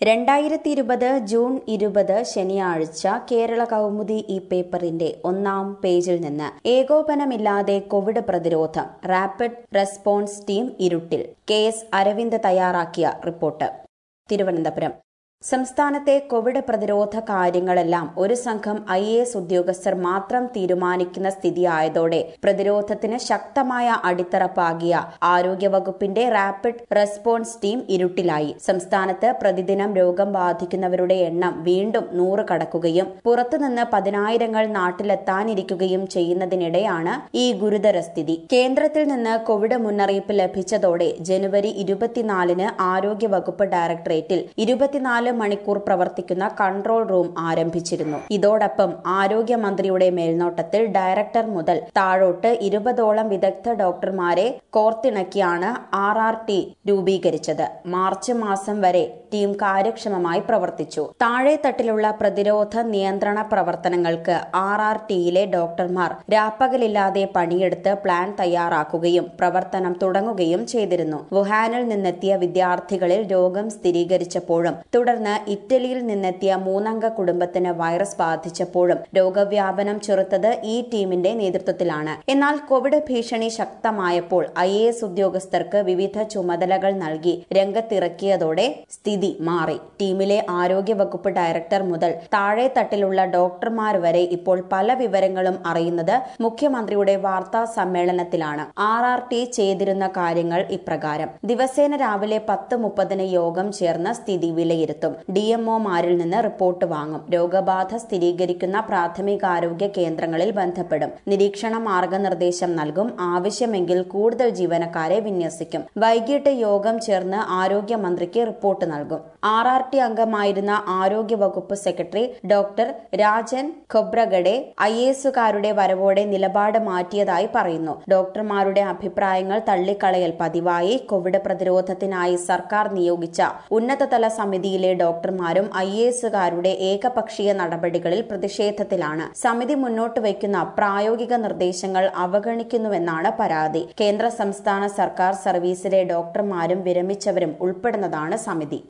രണ്ടായിരത്തി ഇരുപത് ജൂൺ ഇരുപത് ശനിയാഴ്ച കേരള കൗമുദി ഈ പേപ്പറിന്റെ ഒന്നാം പേജിൽ നിന്ന് ഏകോപനമില്ലാതെ കോവിഡ് പ്രതിരോധം റാപ്പിഡ് റെസ്പോൺസ് ടീം ഇരുട്ടിൽ കെ എസ് അരവിന്ദ് തയ്യാറാക്കിയ റിപ്പോർട്ട് തിരുവനന്തപുരം സംസ്ഥാനത്തെ കോവിഡ് പ്രതിരോധ കാര്യങ്ങളെല്ലാം ഒരു സംഘം ഐ എ എസ് ഉദ്യോഗസ്ഥർ മാത്രം തീരുമാനിക്കുന്ന സ്ഥിതിയായതോടെ പ്രതിരോധത്തിന് ശക്തമായ അടിത്തറ പാകിയ ആരോഗ്യവകുപ്പിന്റെ റാപ്പിഡ് റെസ്പോൺസ് ടീം ഇരുട്ടിലായി സംസ്ഥാനത്ത് പ്രതിദിനം രോഗം ബാധിക്കുന്നവരുടെ എണ്ണം വീണ്ടും നൂറ് കടക്കുകയും പുറത്തുനിന്ന് പതിനായിരങ്ങൾ നാട്ടിലെത്താനിരിക്കുകയും ചെയ്യുന്നതിനിടെയാണ് ഈ ഗുരുതര സ്ഥിതി കേന്ദ്രത്തിൽ നിന്ന് കോവിഡ് മുന്നറിയിപ്പ് ലഭിച്ചതോടെ ജനുവരി ഇരുപത്തിനാലിന് ആരോഗ്യവകുപ്പ് ഡയറക്ടറേറ്റിൽ ഇരുപത്തിനാല് മണിക്കൂർ പ്രവർത്തിക്കുന്ന കൺട്രോൾ റൂം ആരംഭിച്ചിരുന്നു ഇതോടൊപ്പം ആരോഗ്യമന്ത്രിയുടെ മേൽനോട്ടത്തിൽ ഡയറക്ടർ മുതൽ താഴോട്ട് ഇരുപതോളം വിദഗ്ധ ഡോക്ടർമാരെ കോർത്തിണക്കിയാണ് ആർ ആർ ടി രൂപീകരിച്ചത് മാർച്ച് മാസം വരെ ടീം കാര്യക്ഷമമായി പ്രവർത്തിച്ചു താഴെത്തട്ടിലുള്ള പ്രതിരോധ നിയന്ത്രണ പ്രവർത്തനങ്ങൾക്ക് ആർ ആർ ടിയിലെ ഡോക്ടർമാർ രാപ്പകലില്ലാതെ പണിയെടുത്ത് പ്ലാൻ തയ്യാറാക്കുകയും പ്രവർത്തനം തുടങ്ങുകയും ചെയ്തിരുന്നു വുഹാനിൽ നിന്നെത്തിയ വിദ്യാർത്ഥികളിൽ രോഗം സ്ഥിരീകരിച്ചപ്പോഴും തുടർന്ന് ഇറ്റലിയിൽ നിന്നെത്തിയ മൂന്നംഗ കുടുംബത്തിന് വൈറസ് ബാധിച്ചപ്പോഴും രോഗവ്യാപനം ചെറുത്തത് ഈ ടീമിന്റെ നേതൃത്വത്തിലാണ് എന്നാൽ കോവിഡ് ഭീഷണി ശക്തമായപ്പോൾ ഐ എ എസ് ഉദ്യോഗസ്ഥർക്ക് വിവിധ ചുമതലകൾ നൽകി രംഗത്തിറക്കിയതോടെ സ്ഥിതി മാറി ടീമിലെ ആരോഗ്യവകുപ്പ് ഡയറക്ടർ മുതൽ താഴെ തട്ടിലുള്ള ഡോക്ടർമാർ വരെ ഇപ്പോൾ പല വിവരങ്ങളും അറിയുന്നത് മുഖ്യമന്ത്രിയുടെ വാർത്താ സമ്മേളനത്തിലാണ് ആർ ആർ ടി ചെയ്തിരുന്ന കാര്യങ്ങൾ ഇപ്രകാരം ദിവസേന രാവിലെ പത്ത് മുപ്പതിന് യോഗം ചേർന്ന് സ്ഥിതി വിലയിരുത്തും ഡി എംഒമാരിൽ നിന്ന് റിപ്പോർട്ട് വാങ്ങും രോഗബാധ സ്ഥിരീകരിക്കുന്ന പ്രാഥമികാരോഗ്യ കേന്ദ്രങ്ങളിൽ ബന്ധപ്പെടും നിരീക്ഷണ മാർഗനിർദ്ദേശം നൽകും ആവശ്യമെങ്കിൽ കൂടുതൽ ജീവനക്കാരെ വിന്യസിക്കും വൈകിട്ട് യോഗം ചേർന്ന് ആരോഗ്യമന്ത്രിക്ക് റിപ്പോർട്ട് നൽകും ആർ ആർ ടി അംഗമായിരുന്ന ആരോഗ്യവകുപ്പ് secretary doctor Rajan Khobragade I എസുകാരുടെ വരവോടെ നിലപാട് മാറ്റിയതായി പറയുന്നു ഡോക്ടർമാരുടെ അഭിപ്രായങ്ങൾ തള്ളിക്കളയൽ പതിവായി കോവിഡ് പ്രതിരോധത്തിനായി സർക്കാർ നിയോഗിച്ച ഉന്നതതല സമിതിയിലെ ഡോക്ടർമാരും ഐ എസുകാരുടെ ഏകപക്ഷീയ നടപടികളിൽ പ്രതിഷേധത്തിലാണ് സമിതി മുന്നോട്ട് വയ്ക്കുന്ന പ്രായോഗിക നിർദ്ദേശങ്ങൾ അവഗണിക്കുന്നുവെന്നാണ് പരാതി കേന്ദ്ര സംസ്ഥാന സർക്കാർ സർവീസിലെ ഡോക്ടർമാരും വിരമിച്ചവരും ഉൾപ്പെടുന്നതാണ് സമിതി